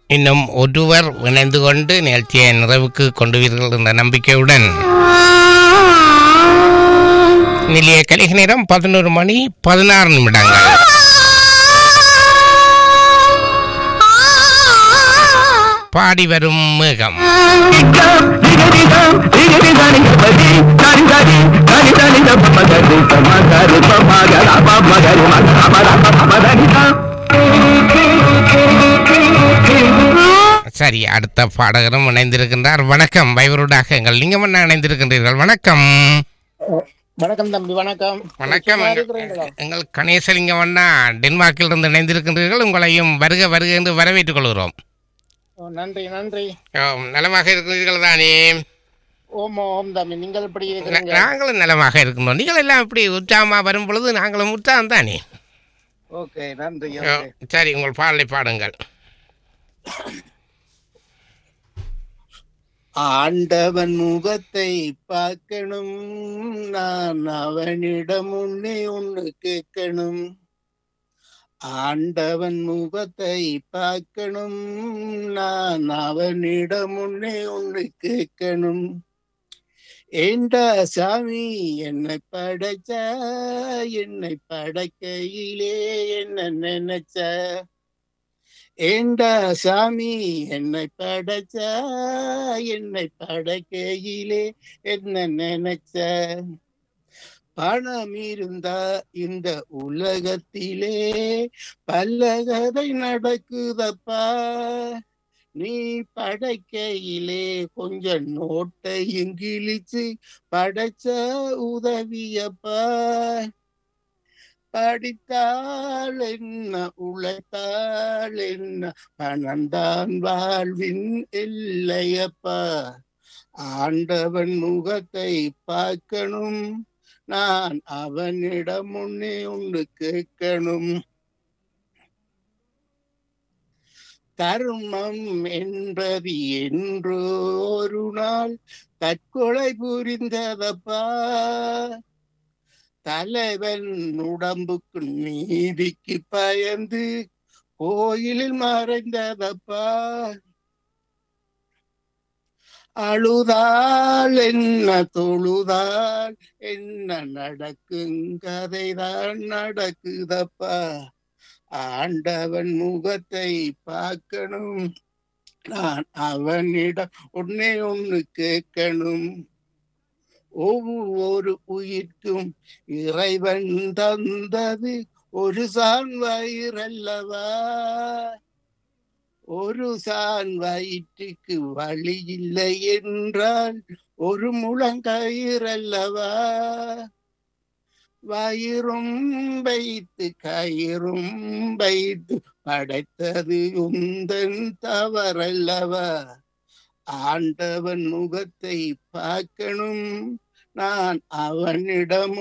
இன்னும் ஒருவர் இணைந்து கொண்டு நிகழ்ச்சியை நிறைவுக்கு கொண்டுவீர்கள் என்ற நம்பிக்கையுடன் நிலைய கலிக நேரம் பதினோரு மணி பதினாறு நிமிடங்கள் பாடி வரும் மேகம் சரி அடுத்த பாடகரும் இணைந்திருக்கின்றார் வணக்கம் வைவருடாக எங்கள் லிங்கமண்ணா இணைந்திருக்கின்றீர்கள் வணக்கம் வணக்கம் தம்பி வணக்கம் வணக்கம் சும்மா எங்கள்- இருக்கிறீங்களா? எங்கள் கணேசலிங்கமண்ணா டென்மார்க்கில் இருந்து இணைந்திருக்கின்றீர்கள் உங்களையும் வருக வருக என்று வரவேற்றுக் கொள்கிறோம் ஓ, நன்றி நன்றி ஆம், நலமாக இருக்கிறீர்கள் தானே ஓம் ஓம் தம்பி நீங்கள் எப்படி நா- இருக்கிறீங்க நாங்களும் நலமாக இருக்கின்றோம் நீங்கள் எல்லாம் இப்படி உற்சாகமா வரும் பொழுது நாங்களும் உற்சாகம் தானே ஓகே நன்றி ஆ, ஓகே. சரி உங்கள் பாடலை பாடுங்கள் ஆண்டவன் முகத்தை பார்க்கணும் நான் அவனிடம் உன்னை ஒண்ணு கேட்கணும் ஆண்டவன் முகத்தை பார்க்கணும் நான் அவனிடம் உன்னை ஒண்ணு கேட்கணும் ஏண்டா சாமி என்னை படைச்ச என்னை படைக்கையிலே என்ன நினைச்ச ஏண்டா சாமி என்னை படைச்ச என்னை படைக்கையிலே என்ன நினைச்ச பணம் இருந்தா இந்த உலகத்திலே பல கதை நடக்குதப்பா நீ படைக்கையிலே கொஞ்சம் நோட்டையும் கிழிச்சு படைச்ச உதவியப்பா படித்தாள் என்ன உழைத்தாள் என்ன பணந்தான் வாழ்வின் எல்லையப்பா ஆண்டவன் முகத்தை பார்க்கணும் நான் அவனிடம் முன்னே ஒன்று கேட்கணும் தர்மம் என்பது என்று ஒரு நாள் தற்கொலை புரிந்ததப்பா தலைவன் உடம்புக்கு நீதிக்கு பயந்து கோயிலில் மறைந்ததப்பா அழுதாள் என்ன தொழுதாள் என்ன நடக்கும் கதைதான் நடக்குதப்பா ஆண்டவன் முகத்தை பார்க்கணும் நான் அவனிடம் ஒன்னே ஒண்ணு கேட்கணும் ஒவ்வொரு உயிர்க்கும் இறைவன் தந்தது ஒரு சான் வயிறல்லவா ஒரு சான் வயிற்றுக்கு வழி இல்லை என்றால் ஒரு முழங்கயிறல்லவா வயிறும் வைத்து கயிறும் வைத்து படைத்தது உந்தன் தவறல்லவா ஆண்டவன் முகத்தை பார்க்கணும் நான் அவனிடம்